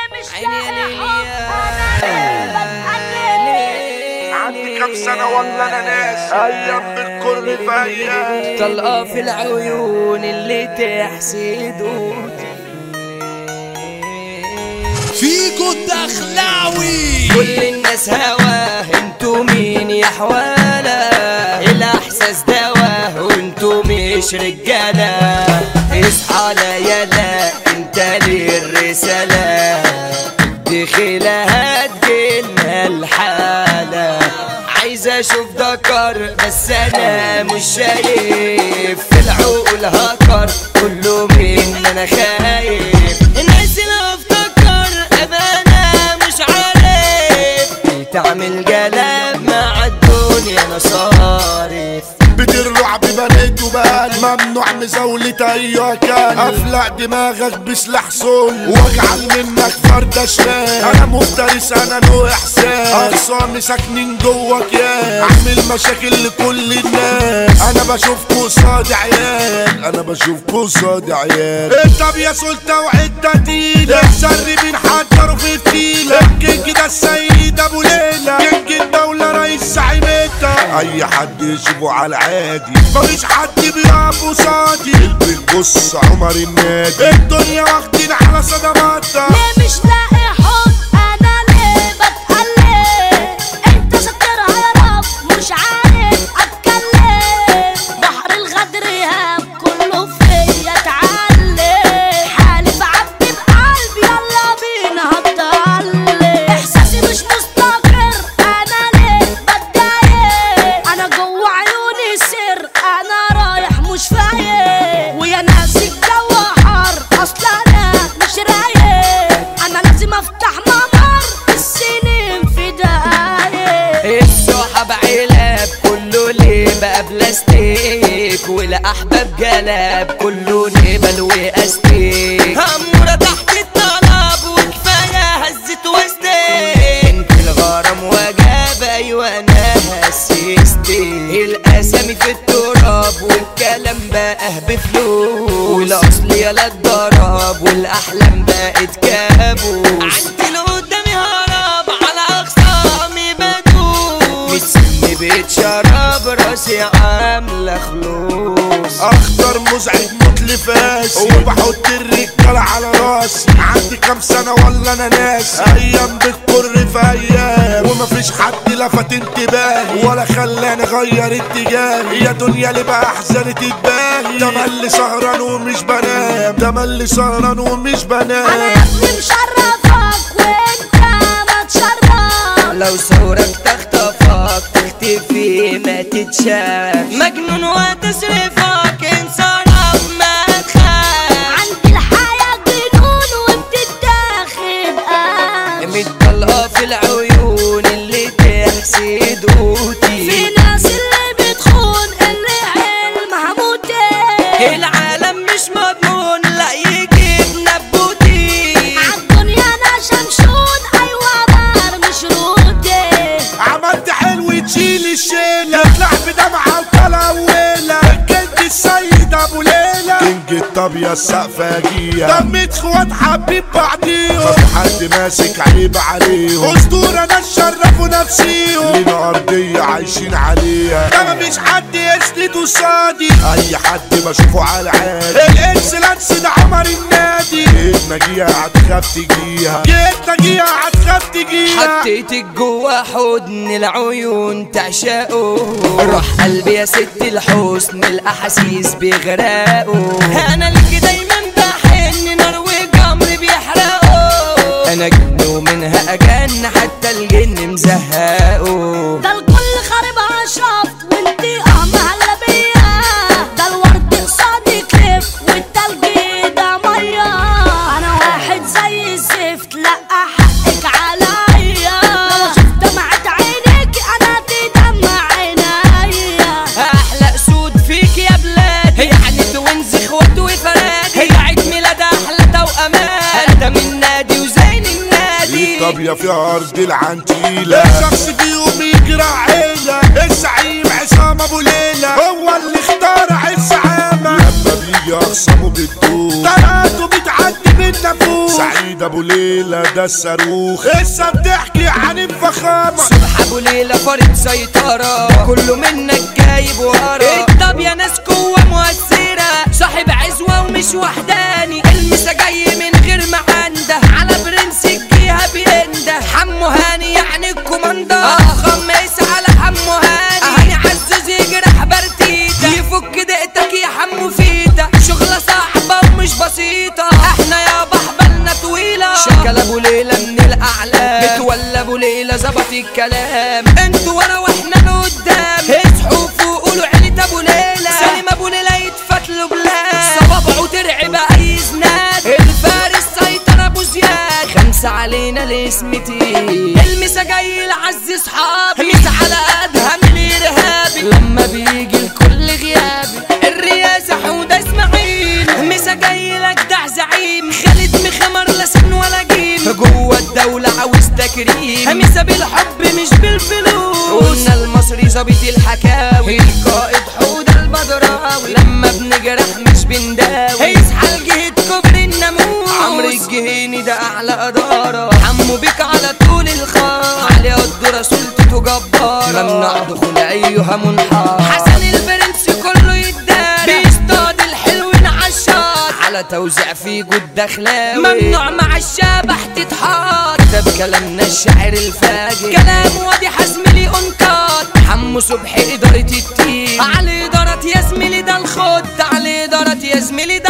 عيني يا ليلي عندي كام سنة ولا أنا ناس أيام بالكل في أيام طلقة في العيون اللي تحسد فيكو الدخلاوي كل الناس هواه انتو مين يا حوالة الاحساس دواه وانتو مش رجالة اصحى لا يلا انت للرسالة دخيلة هتجيلنا الحالة عايز اشوف دكر بس انا مش شايف في العقول هكر كله من انا خايف الناس اللي افتكر ابقى انا مش عارف تعمل جلاب مع الدنيا انا صارف بترلع ببنات وبال ممنوع مزاولة أي كان أفلق دماغك بسلاح سول واجعل منك فردة شمال أنا مفترس أنا نو إحساس أخصامي ساكنين جواك يا أعمل مشاكل لكل الناس أنا بشوفكوا قصادي عيال أنا بشوفكوا قصادي عيال طب يا سلطة وعدة تقيلة الشر بنحضره في الفيلة الكينج ده السيد أبو ليلى كينج الدولة رئيس زعيمتها أي حد يشوفه على العادي مفيش حد بيقف قصادي البيت بص عمر النادي الدنيا واخدين على صدماتها ليه مش لاقي حب انا ليه بتقلب انت سترها يا رب مش عارف اتكلم بحر الغدر هاب كله فيا اتعلم حالف عبد بقلبي يلا بينا هتضلم احساسي مش مستقر انا ليه بتضايق انا جوه عيوني سر انا رايح مش فايق ويا ناس الجو حر اصل انا مش رايق انا لازم افتح ممر السنين في دقايق الصحاب علاب كله ليه بقى بلاستيك والاحباب جلاب كله نبل واستيك همورة تحت الطلب وكفايه هزت وستيك انت الغرام وجاب ايوه انا هسستي الاسامي في التراب والكلام بقى بفلوس والاصل يلا الضرب والاحلام بقت كابوس عندي اللي قدامي هرب على اخصامي بدوس متسمي بيت شراب راسي عامله خلوص اخضر مزعج موت لفاس وبحط الرجالة على راسي عندي كام سنة ولا انا ناس ايام بتكر في ايام ومفيش حد لفت انتباهي ولا خلاني اغير اتجاهي يا دنيا اللي بقى احزاني تتباهي ده ملي سهران ومش بنام ده ملي سهران ومش انا يا بنام ابني مشرفك وانت ما تشرف لو صورك تخطفك تختفي ما تتشاف مجنون وتصرفك انصرف ما تخاف عندي الحياة جنون وبتتاخد قاش متطلقة في العيون اللي تحسد في اوتي ناس اللي بتخون اللي علمها موتين العالم مش مضمون لا يجيب نبوتي عالدنيا انا شمشون ايوه برمي شروطي عملت حلو تشيل الشيلة تطلع بدمعة وطلويلة الكينج السيد ابو ليلى كينج الطابية السقفة جية دمت اخوات حبيب بعضيهم ما في حد ماسك عيب عليهم اسطورة ناس شرفوا نفسيهم لينا ارضية عايشين عليها ده مفيش حد يسند قصادي اي حد بشوفه على عادي الاكسلانس ده عمر النادي جيتنا جيها هتخاف تجيها جيتنا جيها هتخاف تجيها حطيتك جوا حضن العيون تعشقه روح قلبي يا ست الحسن الاحاسيس بيغرقوا انا لك دايما بحن نار وجمر بيحرقوا انا جن ومنها اجن حتى الجن مزهقه ده الكل خاربها شفط وانتي اه مهلبية ده الورد قصادي كليف والتلج ده مية انا واحد زي الزفت لا حقك عليا لو شفت دمعة عينك انا تدمع عينيا احلى اسود فيك يا بلاد يعني توينز اخوات وفراد هي عيد ميلاد احلى توأمات انت من نادي وزين النادي الطابية فيها أرض العنتيلة شخص فيهم يجرى عيلة الزعيم عصام أبو ليلى هو اللي اخترع الزعامة لما بيجي يجي اخصمه بالدوق طلعته بتعدي من نافوخ سعيد ابو ليلى ده الصاروخ لسه بتحكي عن الفخامه صبح ابو ليلى فرد سيطرة كله منك جايب ورا طب يا ناس قوة مؤثرة صاحب عزوة ومش وحداني المسا جاي من غير ما عنده على برنس الجيها بينده حمو هاني يعني الكوماندا اخم ميس على حمو هاني هاني عزوز يجرح برتيتا يفك دقتك يا حمو فيتا شغلة صعبة ومش بسيطة احنا يا بحبلنا طويلة شكل ابو ليلى من الاعلام متولى ابو ليلى ظبط الكلام انتوا ورا واحنا لقدام اصحوا فوق قولوا عيلة ابو ليلى سليم ابو ليلى يتفت له بلاد صوابعه ترعب اي زناد الفارس سيطر ابو زياد خمسة علينا الاسم تقيل المسا جاي لعز صحابي مسا على ادهم الارهابي لما بيجي الكل غيابي الرئاسة حودة اسماعيل مسا جاي لجدع زعيم خالد مخمر لا سن ولا جيم جوه الدولة عاوز تكريم مسا بالحب مش بالفلوس قلنا المصري ظابط الحكاوي القائد حودة البدراوي لما بنجرح مش بنداوي يصحى لجهة كبر الناموس عمرو الجهيني ده اعلى ادارة حمو بيك على طول الخط علي قد رسولته جبارة ممنوع دخول ايها منحار حسن البرنس كله يتدارى بيصطاد الحلوين عالشاط على توزيع في جود دخلاوي ممنوع مع الشبح تتحط كتب كلامنا الشاعر الفاجر كلام واضح زميلي انكات حمو صبحي إدارة التيم على إدارة يا زميلي ده الخد على إدارة يا زميلي ده